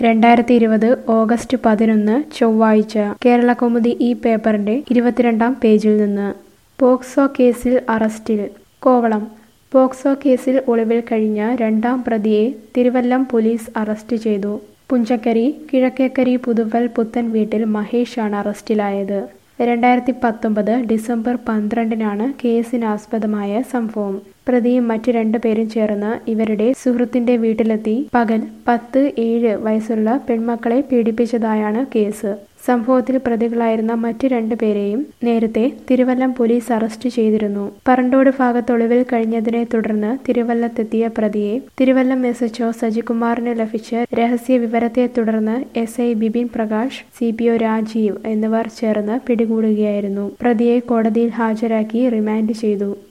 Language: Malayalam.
രണ്ടായിരത്തി ഇരുപത് ഓഗസ്റ്റ് പതിനൊന്ന് ചൊവ്വാഴ്ച കേരളകൗമുദി ഈ പേപ്പറിന്റെ ഇരുപത്തിരണ്ടാം പേജിൽ നിന്ന് പോക്സോ കേസിൽ അറസ്റ്റിൽ കോവളം പോക്സോ കേസിൽ ഒളിവിൽ കഴിഞ്ഞ രണ്ടാം പ്രതിയെ തിരുവല്ലം പോലീസ് അറസ്റ്റ് ചെയ്തു പുഞ്ചക്കരി കിഴക്കേക്കരി പുതുവൽ പുത്തൻ വീട്ടിൽ മഹേഷാണ് അറസ്റ്റിലായത് രണ്ടായിരത്തി പത്തൊമ്പത് ഡിസംബർ പന്ത്രണ്ടിനാണ് കേസിനാസ്പദമായ സംഭവം പ്രതിയും മറ്റു രണ്ടുപേരും ചേർന്ന് ഇവരുടെ സുഹൃത്തിന്റെ വീട്ടിലെത്തി പകൽ പത്ത് ഏഴ് വയസ്സുള്ള പെൺമക്കളെ പീഡിപ്പിച്ചതായാണ് കേസ് സംഭവത്തിൽ പ്രതികളായിരുന്ന മറ്റു രണ്ടുപേരെയും നേരത്തെ തിരുവല്ലം പോലീസ് അറസ്റ്റ് ചെയ്തിരുന്നു പറണ്ടോട് ഭാഗത്ത് ഒളിവിൽ കഴിഞ്ഞതിനെ തുടർന്ന് തിരുവല്ലത്തെത്തിയ പ്രതിയെ തിരുവല്ലം എസ് എച്ച്ഒ സജികുമാറിന് ലഭിച്ച രഹസ്യ വിവരത്തെ തുടർന്ന് S I Bipin Prakash C P O Rajeev എന്നിവർ ചേർന്ന് പിടികൂടുകയായിരുന്നു പ്രതിയെ കോടതിയിൽ ഹാജരാക്കി റിമാൻഡ് ചെയ്തു